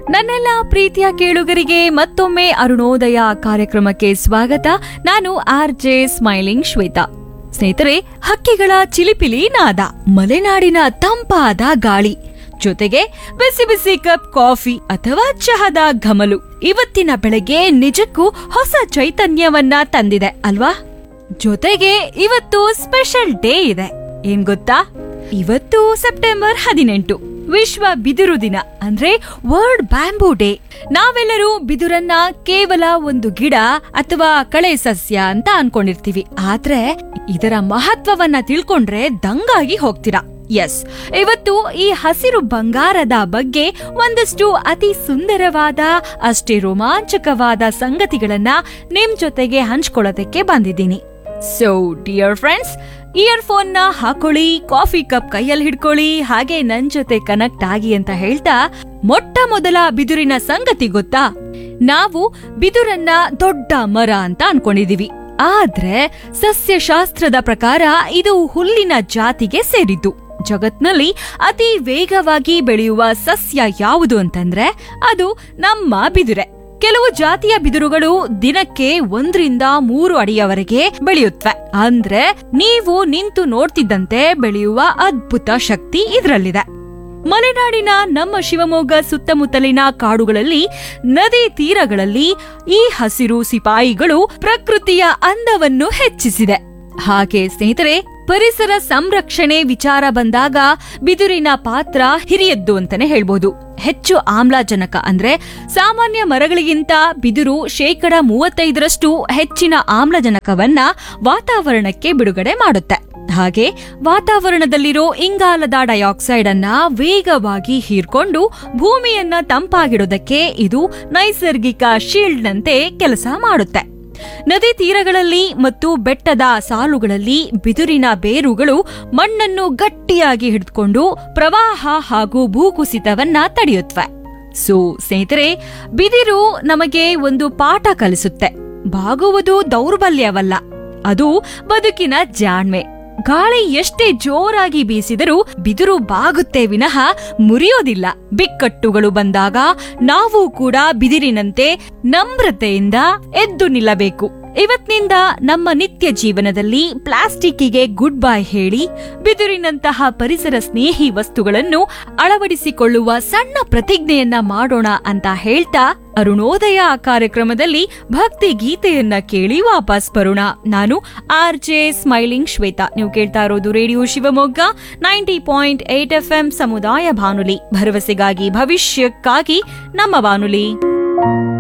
ನನ್ನೆಲ್ಲ ಪ್ರೀತಿಯ ಕೇಳುಗರಿಗೆ ಮತ್ತೊಮ್ಮೆ ಅರುಣೋದಯ ಕಾರ್ಯಕ್ರಮಕ್ಕೆ ಸ್ವಾಗತ ನಾನು ಆರ್ ಜೆ ಸ್ಮೈಲಿಂಗ್ ಶ್ವೇತಾ ಸ್ನೇಹಿತರೆ ಹಕ್ಕಿಗಳ ಚಿಲಿಪಿಲಿ ನಾದ ಮಲೆನಾಡಿನ ತಂಪಾದ ಗಾಳಿ ಜೊತೆಗೆ ಬಿಸಿ ಬಿಸಿ ಕಪ್ ಕಾಫಿ ಅಥವಾ ಚಹದ ಘಮಲು ಇವತ್ತಿನ ಬೆಳಗ್ಗೆ ನಿಜಕ್ಕೂ ಹೊಸ ಚೈತನ್ಯವನ್ನ ತಂದಿದೆ ಅಲ್ವಾ ಜೊತೆಗೆ ಇವತ್ತು ಸ್ಪೆಷಲ್ ಡೇ ಇದೆ ಏನ್ ಗೊತ್ತಾ ಇವತ್ತು ಸೆಪ್ಟೆಂಬರ್ ಹದಿನೆಂಟು ವಿಶ್ವ ಬಿದಿರು ದಿನ ಅಂದ್ರೆ ವರ್ಲ್ಡ್ ಬ್ಯಾಂಬೂ ಡೇ ನಾವೆಲ್ಲರೂ ಬಿದುರನ್ನ ಕೇವಲ ಒಂದು ಗಿಡ ಅಥವಾ ಕಳೆ ಸಸ್ಯ ಅಂತ ಅನ್ಕೊಂಡಿರ್ತೀವಿ ಆದ್ರೆ ಇದರ ಮಹತ್ವವನ್ನ ತಿಳ್ಕೊಂಡ್ರೆ ದಂಗಾಗಿ ಹೋಗ್ತೀರಾ ಎಸ್ ಇವತ್ತು ಈ ಹಸಿರು ಬಂಗಾರದ ಬಗ್ಗೆ ಒಂದಷ್ಟು ಅತಿ ಸುಂದರವಾದ ಅಷ್ಟೇ ರೋಮಾಂಚಕವಾದ ಸಂಗತಿಗಳನ್ನ ನಿಮ್ ಜೊತೆಗೆ ಹಂಚ್ಕೊಳ್ಳೋದಕ್ಕೆ ಬಂದಿದ್ದೀನಿ ಸೊ ಡಿಯರ್ ಫ್ರೆಂಡ್ಸ್ ಇಯರ್ಫೋನ್ ನ ಹಾಕೊಳ್ಳಿ ಕಾಫಿ ಕಪ್ ಕೈಯಲ್ಲಿ ಹಿಡ್ಕೊಳ್ಳಿ ಹಾಗೆ ನನ್ ಜೊತೆ ಕನೆಕ್ಟ್ ಆಗಿ ಅಂತ ಹೇಳ್ತಾ ಮೊಟ್ಟ ಮೊದಲ ಬಿದುರಿನ ಸಂಗತಿ ಗೊತ್ತಾ ನಾವು ಬಿದುರನ್ನ ದೊಡ್ಡ ಮರ ಅಂತ ಅನ್ಕೊಂಡಿದೀವಿ ಆದ್ರೆ ಸಸ್ಯಶಾಸ್ತ್ರದ ಪ್ರಕಾರ ಇದು ಹುಲ್ಲಿನ ಜಾತಿಗೆ ಸೇರಿದ್ದು ಜಗತ್ನಲ್ಲಿ ಅತಿ ವೇಗವಾಗಿ ಬೆಳೆಯುವ ಸಸ್ಯ ಯಾವುದು ಅಂತಂದ್ರೆ ಅದು ನಮ್ಮ ಬಿದುರೆ ಕೆಲವು ಜಾತಿಯ ಬಿದಿರುಗಳು ದಿನಕ್ಕೆ ಒಂದರಿಂದ ಮೂರು ಅಡಿಯವರೆಗೆ ಬೆಳೆಯುತ್ತವೆ ಅಂದ್ರೆ ನೀವು ನಿಂತು ನೋಡ್ತಿದ್ದಂತೆ ಬೆಳೆಯುವ ಅದ್ಭುತ ಶಕ್ತಿ ಇದರಲ್ಲಿದೆ ಮಲೆನಾಡಿನ ನಮ್ಮ ಶಿವಮೊಗ್ಗ ಸುತ್ತಮುತ್ತಲಿನ ಕಾಡುಗಳಲ್ಲಿ ನದಿ ತೀರಗಳಲ್ಲಿ ಈ ಹಸಿರು ಸಿಪಾಯಿಗಳು ಪ್ರಕೃತಿಯ ಅಂದವನ್ನು ಹೆಚ್ಚಿಸಿದೆ ಹಾಗೆ ಸ್ನೇಹಿತರೆ ಪರಿಸರ ಸಂರಕ್ಷಣೆ ವಿಚಾರ ಬಂದಾಗ ಬಿದುರಿನ ಪಾತ್ರ ಹಿರಿಯದ್ದು ಅಂತಾನೆ ಹೇಳ್ಬೋದು ಹೆಚ್ಚು ಆಮ್ಲಜನಕ ಅಂದ್ರೆ ಸಾಮಾನ್ಯ ಮರಗಳಿಗಿಂತ ಬಿದಿರು ಶೇಕಡ ಮೂವತ್ತೈದರಷ್ಟು ಹೆಚ್ಚಿನ ಆಮ್ಲಜನಕವನ್ನ ವಾತಾವರಣಕ್ಕೆ ಬಿಡುಗಡೆ ಮಾಡುತ್ತೆ ಹಾಗೆ ವಾತಾವರಣದಲ್ಲಿರೋ ಇಂಗಾಲದ ಡೈಆಕ್ಸೈಡ್ ಅನ್ನ ವೇಗವಾಗಿ ಹೀರ್ಕೊಂಡು ಭೂಮಿಯನ್ನ ತಂಪಾಗಿಡೋದಕ್ಕೆ ಇದು ನೈಸರ್ಗಿಕ ಶೀಲ್ಡ್ನಂತೆ ಕೆಲಸ ಮಾಡುತ್ತೆ ನದಿ ತೀರಗಳಲ್ಲಿ ಮತ್ತು ಬೆಟ್ಟದ ಸಾಲುಗಳಲ್ಲಿ ಬಿದುರಿನ ಬೇರುಗಳು ಮಣ್ಣನ್ನು ಗಟ್ಟಿಯಾಗಿ ಹಿಡಿದುಕೊಂಡು ಪ್ರವಾಹ ಹಾಗೂ ಭೂಕುಸಿತವನ್ನ ತಡೆಯುತ್ತವೆ ಸೊ ಸ್ನೇಹಿತರೆ ಬಿದಿರು ನಮಗೆ ಒಂದು ಪಾಠ ಕಲಿಸುತ್ತೆ ಬಾಗುವುದು ದೌರ್ಬಲ್ಯವಲ್ಲ ಅದು ಬದುಕಿನ ಜಾಣ್ಮೆ ಗಾಳಿ ಎಷ್ಟೇ ಜೋರಾಗಿ ಬೀಸಿದರೂ ಬಿದಿರು ಬಾಗುತ್ತೆ ವಿನಃ ಮುರಿಯೋದಿಲ್ಲ ಬಿಕ್ಕಟ್ಟುಗಳು ಬಂದಾಗ ನಾವು ಕೂಡ ಬಿದಿರಿನಂತೆ ನಮ್ರತೆಯಿಂದ ಎದ್ದು ನಿಲ್ಲಬೇಕು ಇವತ್ತಿನಿಂದ ನಮ್ಮ ನಿತ್ಯ ಜೀವನದಲ್ಲಿ ಪ್ಲಾಸ್ಟಿಕ್ಕಿಗೆ ಗುಡ್ ಬೈ ಹೇಳಿ ಬಿದಿರಿನಂತಹ ಪರಿಸರ ಸ್ನೇಹಿ ವಸ್ತುಗಳನ್ನು ಅಳವಡಿಸಿಕೊಳ್ಳುವ ಸಣ್ಣ ಪ್ರತಿಜ್ಞೆಯನ್ನ ಮಾಡೋಣ ಅಂತ ಹೇಳ್ತಾ ಅರುಣೋದಯ ಕಾರ್ಯಕ್ರಮದಲ್ಲಿ ಭಕ್ತಿ ಗೀತೆಯನ್ನ ಕೇಳಿ ವಾಪಸ್ ಬರೋಣ ನಾನು ಆರ್ ಜೆ ಸ್ಮೈಲಿಂಗ್ ಶ್ವೇತಾ ನೀವು ಕೇಳ್ತಾ ಇರೋದು radio Shivamogga ninety point eight F M ಸಮುದಾಯ ಬಾನುಲಿ ಭರವಸೆಗಾಗಿ ಭವಿಷ್ಯಕ್ಕಾಗಿ ನಮ್ಮ ಬಾನುಲಿ